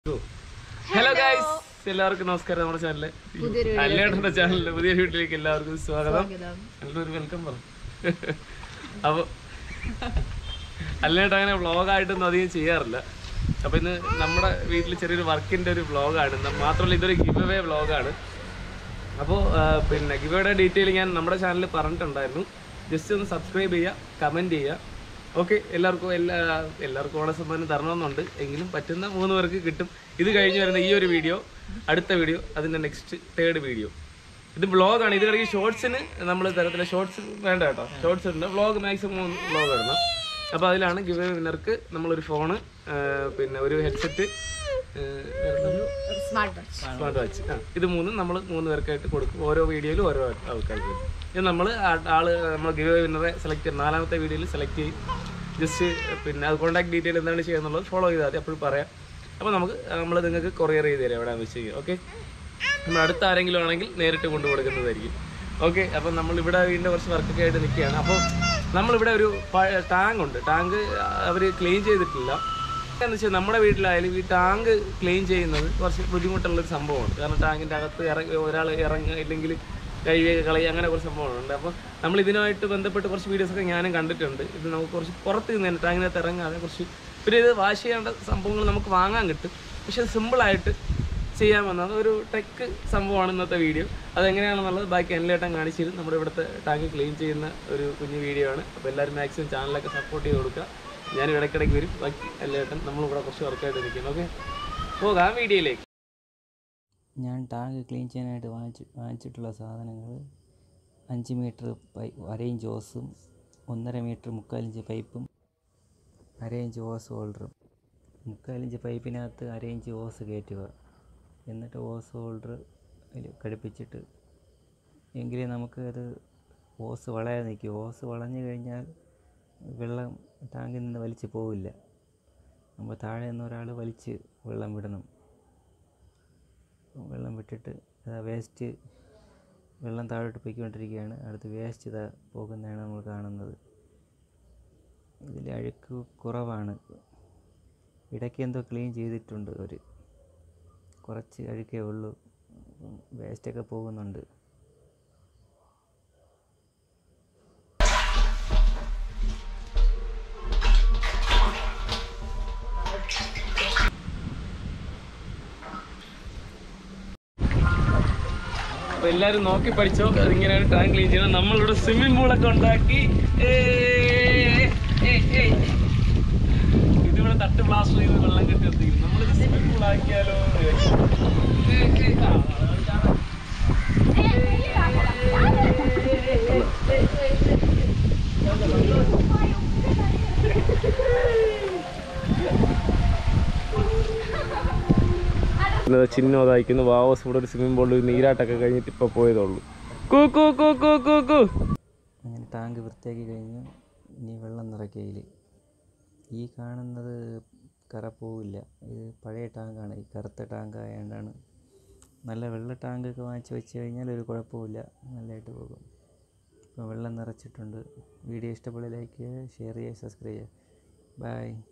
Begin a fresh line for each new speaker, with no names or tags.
Hello guys എല്ലാവർക്കും നമസ്കാരം നമ്മുടെ ചാനലില് അല്ലേട്ടന്റെ ചാനലില് പുതിയ വീട്ടിലേക്ക് എല്ലാവർക്കും സ്വാഗതം നല്ലൊരു വെൽക്കം പറഞ്ഞു അപ്പൊ അല്ലേട്ട് അങ്ങനെ വ്ളോഗായിട്ടൊന്നും അധികം ചെയ്യാറില്ല അപ്പൊ ഇന്ന് നമ്മുടെ വീട്ടിൽ ചെറിയൊരു വർക്കിന്റെ ഒരു വ്ളോഗാണ് മാത്രമല്ല ഇതൊരു ഗിവ് അവേ വ്ളോഗാണ് അപ്പോൾ പിന്നെ ഗിവയുടെ ഡീറ്റെയിൽ ഞാൻ നമ്മുടെ ചാനലിൽ പറഞ്ഞിട്ടുണ്ടായിരുന്നു ജസ്റ്റ് ഒന്ന് സബ്സ്ക്രൈബ് ചെയ്യുക കമൻറ്റ് ചെയ്യുക ഓക്കെ എല്ലാവർക്കും എല്ലാ എല്ലാവർക്കും ഓണ സമ്മാനം തരണമെന്നുണ്ട് എങ്കിലും പറ്റുന്ന മൂന്ന് പേർക്ക് കിട്ടും ഇത് കഴിഞ്ഞ് വരുന്ന ഈ ഒരു വീഡിയോ അടുത്ത വീഡിയോ അതിൻ്റെ നെക്സ്റ്റ് തേർഡ് വീഡിയോ ഇത് വ്ളോഗാണ് ഇതിനിടയ്ക്ക് ഷോർട്സിന് നമ്മൾ തരത്തില്ല ഷോർട്സ് വേണ്ട കേട്ടോ ഷോർട്സ് ഉണ്ട് വ്ളോഗ് മാക്സിമം വ്ളോഗ് ഇടണം അപ്പോൾ അതിലാണ് ഗിവ് വിന്നർക്ക് നമ്മളൊരു ഫോണ് പിന്നെ ഒരു headset
smart watch
smart watch ആ ഇത് മൂന്നും നമ്മൾ മൂന്ന് പേർക്കായിട്ട് കൊടുക്കും ഓരോ വീഡിയോയിലും ഓരോ ആൾക്കാർക്ക് വരും ഇത് നമ്മൾ ആള് നമ്മൾ ഗിവ് വിന്നറെ സെലക്ട് ചെയ്യും നാലാമത്തെ വീഡിയോയിൽ സെലക്ട് ചെയ്യും ജസ്റ്റ് പിന്നെ അത് കോൺടാക്ട് ഡീറ്റെയിൽ എന്താണ് ചെയ്യുന്നുള്ളത് ഫോളോ ചെയ്താൽ മതി അപ്പോഴും പറയാം അപ്പോൾ നമുക്ക് നമ്മൾ നിങ്ങൾക്ക് കൊറിയർ ചെയ്ത് തരാം എവിടെയാണെന്ന് വെച്ച് കഴിഞ്ഞാൽ ഓക്കെ നമ്മൾ അടുത്ത ആരെങ്കിലും ആണെങ്കിൽ നേരിട്ട് കൊണ്ടു കൊടുക്കുന്നതായിരിക്കും ഓക്കെ അപ്പം നമ്മളിവിടെ വീടിൻ്റെ കുറച്ച് വർക്കൊക്കെ ആയിട്ട് നിൽക്കുകയാണ് അപ്പോൾ നമ്മളിവിടെ ഒരു ടാങ്ക് ഉണ്ട് ടാങ്ക് അവർ ക്ലീൻ ചെയ്തിട്ടില്ല എന്ന് വെച്ചാൽ നമ്മുടെ വീട്ടിലായാലും ഈ ടാങ്ക് ക്ലീൻ ചെയ്യുന്നത് കുറച്ച് ബുദ്ധിമുട്ടുള്ളൊരു സംഭവമാണ് കാരണം ടാങ്കിൻ്റെ അകത്ത് ഇറങ്ങി ഒരാൾ ഇറങ്ങുക ഇല്ലെങ്കിൽ കഴിയുക കളയുക അങ്ങനെ കുറച്ച് സംഭവങ്ങളുണ്ട് അപ്പോൾ നമ്മൾ ഇതിനുമായിട്ട് ബന്ധപ്പെട്ട് കുറച്ച് വീഡിയോസൊക്കെ ഞാനും കണ്ടിട്ടുണ്ട് ഇത് നമുക്ക് കുറച്ച് പുറത്ത് നിന്ന് തന്നെ ടാങ്കിനകത്ത് ഇറങ്ങാതെ കുറച്ച് പിന്നെ ഇത് വാഷ് ചെയ്യേണ്ട സംഭവങ്ങൾ നമുക്ക് വാങ്ങാൻ കിട്ടും പക്ഷെ സിമ്പിളായിട്ട് ചെയ്യാമെന്നത് ഒരു ടെക്ക് സംഭവമാണ് ഇന്നത്തെ വീഡിയോ അതെങ്ങനെയാണെന്നുള്ളത് ബാക്കി എല്ലായിട്ടും കാണിച്ചിരുന്നു നമ്മുടെ ഇവിടുത്തെ ടാങ്ക് ക്ലീൻ ചെയ്യുന്ന ഒരു കുഞ്ഞു വീഡിയോ ആണ് അപ്പോൾ എല്ലാവരും മാക്സിമം ചാനലൊക്കെ സപ്പോർട്ട് ചെയ്ത് കൊടുക്കുക ഞാൻ ഇടയ്ക്കിടയ്ക്ക് വരും ബാക്കി എല്ലായിട്ടും നമ്മളിവിടെ കുറച്ച് വർക്കായിട്ട് ഇരിക്കുന്നു ഓക്കെ പോകാം വീഡിയോയിലേക്ക്
ഞാൻ ടാങ്ക് ക്ലീൻ ചെയ്യാനായിട്ട് വാങ്ങിച്ച് വാങ്ങിച്ചിട്ടുള്ള സാധനങ്ങൾ അഞ്ച് മീറ്റർ പൈ അരയിഞ്ച് ഓസും ഒന്നര മീറ്റർ മുക്കാലിഞ്ച് പൈപ്പും അരയിഞ്ച് ഓസ് ഹോൾഡറും മുക്കാലിഞ്ച് പൈപ്പിനകത്ത് അരയിഞ്ച് ഓസ് കയറ്റുക എന്നിട്ട് ഓസ് ഹോൾഡർ അതിൽ ഘടിപ്പിച്ചിട്ട് എങ്കിലേ നമുക്ക് അത് ഓസ് വളയാതെ നിൽക്കും ഓസ് വളഞ്ഞു കഴിഞ്ഞാൽ വെള്ളം ടാങ്കിൽ നിന്ന് വലിച്ച് പോവില്ല നമ്മൾ താഴെ നിന്ന് ഒരാൾ വലിച്ച് വെള്ളം വിടണം വെള്ളം വിട്ടിട്ട് വേസ്റ്റ് വെള്ളം താഴോട്ട് പോയിക്കൊണ്ടിരിക്കുകയാണ് അടുത്ത് വേസ്റ്റ് ഇതാ പോകുന്നതാണ് നമ്മൾ കാണുന്നത് ഇതിൽ അഴുക്ക് കുറവാണ് ഇടയ്ക്ക് എന്തോ ക്ലീൻ ചെയ്തിട്ടുണ്ട് അവർ കുറച്ച് അഴുക്കേ ഉള്ളൂ വേസ്റ്റൊക്കെ പോകുന്നുണ്ട്
അപ്പോൾ എല്ലാവരും നോക്കി പഠിച്ചോ അതിങ്ങനെയാണ് ടാങ്ക് ക്ലീൻ ചെയ്യുന്നത് നമ്മളിവിടെ സ്വിമ്മിംഗ് പൂളൊക്കെ ഉണ്ടാക്കി ഏയ്, ഏയ്, ഏയ്. ഇതിവിടെ തട്ട് പ്ലാസ്റ്റർ ചെയ്ത് വെള്ളം കെട്ടി നിർത്തിക്കുന്നു നമ്മളിത് സ്വിമ്മിംഗ് പൂൾ ആക്കിയാലോ എന്ന് വിചാരിച്ചു. ഏയ്, ഏയ്, ആ, അത് കാണാം. ചിഹ്നം അതായിരിക്കുന്നു വാവസ് ഇവിടെ ഒരു സ്വിമ്മിംഗ് പൂളിൽ നീരാട്ടൊക്കെ കഴിഞ്ഞിട്ട് ഇപ്പോൾ പോയതുള്ളൂ കൂ കൂ കൂ കൂ കൂ കൂ
അങ്ങനെ ടാങ്ക് വൃത്തിയാക്കി കഴിഞ്ഞു ഇനി വെള്ളം നിറയ്ക്കയിൽ ഈ കാണുന്നത് കറ പോവില്ല ഇത് പഴയ ടാങ്കാണ് ഈ കറുത്ത ടാങ്ക് ആയതുകൊണ്ടാണ് നല്ല വെള്ള ടാങ്കൊക്കെ വാങ്ങിച്ച് വെച്ച് കഴിഞ്ഞാൽ ഒരു കുഴപ്പമില്ല നല്ലതായിട്ട് പോകും ഇപ്പോൾ വെള്ളം നിറച്ചിട്ടുണ്ട് വീഡിയോ ഇഷ്ടപ്പെടുക ലൈക്ക് ചെയ്യുക ഷെയർ ചെയ്യുക സബ്സ്ക്രൈബ് ചെയ്യുക ബൈ